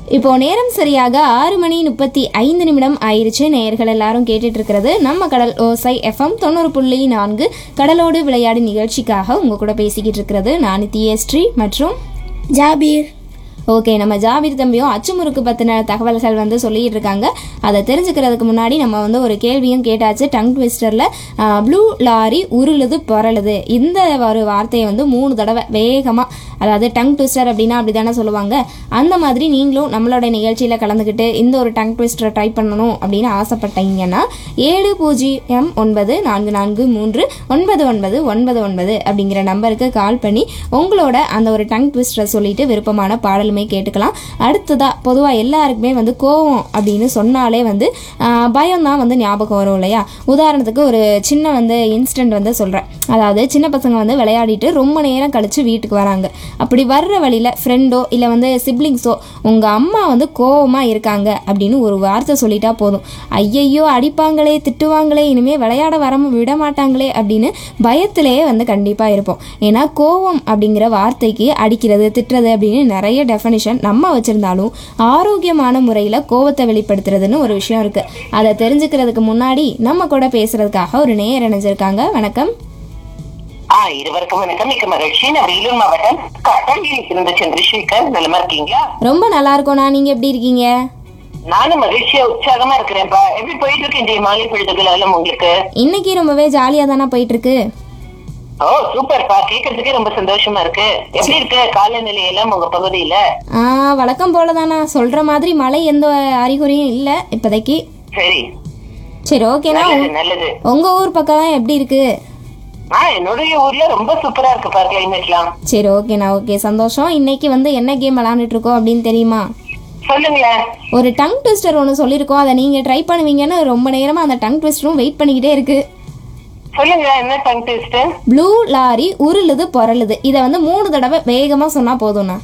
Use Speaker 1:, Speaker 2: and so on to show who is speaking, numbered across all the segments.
Speaker 1: இப்போ நேரம் சரியாக ஆறு மணி முப்பத்தி ஐந்து நிமிடம் ஆயிருச்சு நேயர்கள் எல்லாரும் கேட்டுட்டு இருக்கிறது நம்ம கடல் ஓசை எஃப்எம் தொண்ணூறு புள்ளி நான்கு கடலோடு விளையாடு நிகழ்ச்சிக்காக உங்க கூட பேசிக்கிட்டு இருக்கிறது நான் தியஸ்ரீ மற்றும்
Speaker 2: ஜாபீர்
Speaker 1: ஓகே நம்ம ஜாபீர் தம்பியும் அச்சுமுறுக்கு பற்றின தகவல்கள் வந்து சொல்லிட்டு இருக்காங்க அதை தெரிஞ்சுக்கிறதுக்கு முன்னாடி நம்ம வந்து ஒரு கேள்வியும் கேட்டாச்சு டங் ட்விஸ்டரில் ப்ளூ லாரி உருளுது பொரளுது இந்த ஒரு வார்த்தையை வந்து மூணு தடவை வேகமாக அதாவது டங் ட்விஸ்டர் அப்படின்னா அப்படி தானே சொல்லுவாங்க அந்த மாதிரி நீங்களும் நம்மளோட நிகழ்ச்சியில் கலந்துக்கிட்டு இந்த ஒரு டங் ட்விஸ்டரை ட்ரை பண்ணணும் அப்படின்னு ஆசைப்பட்டீங்கன்னா ஏழு பூஜ்ஜியம் ஒன்பது நான்கு நான்கு மூன்று ஒன்பது ஒன்பது ஒன்பது ஒன்பது அப்படிங்கிற நம்பருக்கு கால் பண்ணி உங்களோட அந்த ஒரு டங் ட்விஸ்டரை சொல்லிட்டு விருப்பமான பாடலுமே கேட்டுக்கலாம் அடுத்ததா பொதுவாக எல்லாருக்குமே வந்து கோவம் அப்படின்னு சொன்னாலே வந்து பயம் தான் வந்து ஞாபகம் வரும் இல்லையா உதாரணத்துக்கு ஒரு சின்ன வந்து இன்ஸ்டன்ட் வந்து சொல்கிறேன் அதாவது சின்ன பசங்க வந்து விளையாடிட்டு ரொம்ப நேரம் கழிச்சு வீட்டுக்கு வராங்க அப்படி வர்ற வழியில் ஃப்ரெண்டோ இல்லை வந்து சிப்ளிங்ஸோ உங்கள் அம்மா வந்து கோவமாக இருக்காங்க அப்படின்னு ஒரு வார்த்தை சொல்லிட்டா போதும் ஐயையோ அடிப்பாங்களே திட்டுவாங்களே இனிமேல் விளையாட வர விட மாட்டாங்களே அப்படின்னு பயத்திலேயே வந்து கண்டிப்பாக இருப்போம் ஏன்னா கோவம் அப்படிங்கிற வார்த்தைக்கு அடிக்கிறது திட்டுறது அப்படின்னு நிறைய டெஃபனிஷன் நம்ம வச்சுருந்தாலும் ஆரோக்கியமான முறையில் கோவத்தை வெளிப்படுத்துறதுன்னு ஒரு விஷயம் இருக்குது அதை தெரிஞ்சுக்கிறதுக்கு முன்னாடி நம்ம கூட பேசுறதுக்காக ஒரு நேயர் இணைஞ்சிருக்காங்க வணக்கம்
Speaker 3: ஆ இருவருக்கும் வணக்கம் மிக்க மகிழ்ச்சி நான் வேலூர் மாவட்டம் கட்டளையில் இருந்த சந்திரசேகர் நலமா இருக்கீங்களா
Speaker 1: ரொம்ப நல்லா இருக்கோண்ணா நீங்கள் எப்படி இருக்கீங்க
Speaker 3: நானும் மகிழ்ச்சியா உற்சாகமா இருக்கிறேன்ப்பா எப்படி போயிட்டு இருக்கு இன்றைய மாலை பொழுதுகள் எல்லாம் உங்களுக்கு
Speaker 1: இன்னைக்கு ரொம்பவே ஜாலியாக தானே போயிட்டு இருக்கு
Speaker 3: ஓ சூப்பர்ப்பா கேட்கறதுக்கே ரொம்ப சந்தோஷமா இருக்கு எப்படி இருக்கு காலநிலை எல்லாம் உங்க பகுதியில
Speaker 1: ஆ வழக்கம் போல தானா சொல்கிற மாதிரி மழை எந்த அறிகுறியும் இல்லை இப்போதைக்கு
Speaker 3: சரி
Speaker 1: சரி ஓகேண்ணா
Speaker 3: நல்லது நல்லது
Speaker 1: உங்கள் ஊர் பக்கம் எப்படி இருக்கு
Speaker 3: ஆ என்னுடைய ஊர்ல ரொம்ப சூப்பரா இருக்குப்பா கிளைமேட்லாம்
Speaker 1: சரி ஓகேண்ணா ஓகே சந்தோஷம் இன்னைக்கு வந்து என்ன கேம் விளாண்டுட்டு இருக்கோம் அப்படின்னு தெரியுமா
Speaker 3: சொல்லுங்களேன்
Speaker 1: ஒரு டங் ட்விஸ்டர் ஒன்று சொல்லியிருக்கோம் அதை நீங்கள் ட்ரை பண்ணுவீங்கன்னு ரொம்ப நேரமாக அந்த டங் ட்விஸ்டரும் வெயிட் பண்ணிக்கிட்டே இருக்கு
Speaker 3: சொல்லுங்க என்ன டங் டெஸ்ட்
Speaker 1: ப்ளூ லாரி உருளுது பொரளுது இதை வந்து மூணு தடவை வேகமாக சொன்னால் போதும்ண்ணா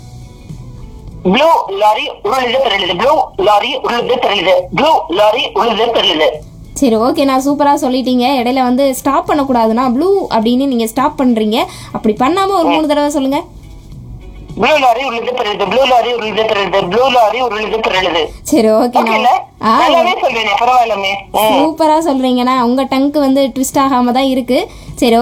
Speaker 3: ப்ளூ லாரி உருளுது பிறழுது ப்ளூ லாரி உருளுது பிறழுது ப்ளூ லாரி உருளுது பிறழுது
Speaker 1: சரி ஓகே நான் சூப்பராக சொல்லிட்டீங்க இடையில வந்து ஸ்டாப் பண்ணக்கூடாதுண்ணா ப்ளூ அப்படின்னு நீங்கள் ஸ்டாப் பண்ணுறீங்க அப்படி பண்ணாமல் ஒரு மூணு தடவை சொல்லுங்கள்
Speaker 3: ப்ளூ லாரி உருளுது பிறழுது ப்ளூ லாரி உருளுது பிறழுது ப்ளூ லாரி உருளுது பிறழுது
Speaker 1: சரி ஓகேண்ணா
Speaker 3: ஓகேல
Speaker 1: ஆ
Speaker 3: நல்லாவே சொல்றேனே பரவாயில்லமே ம்.
Speaker 1: சூப்பராக சொல்கிறீங்கண்ணா உங்கள் டங்க்கு வந்து ட்விஸ்ட் ஆகாமல் தான் இருக்குது சரி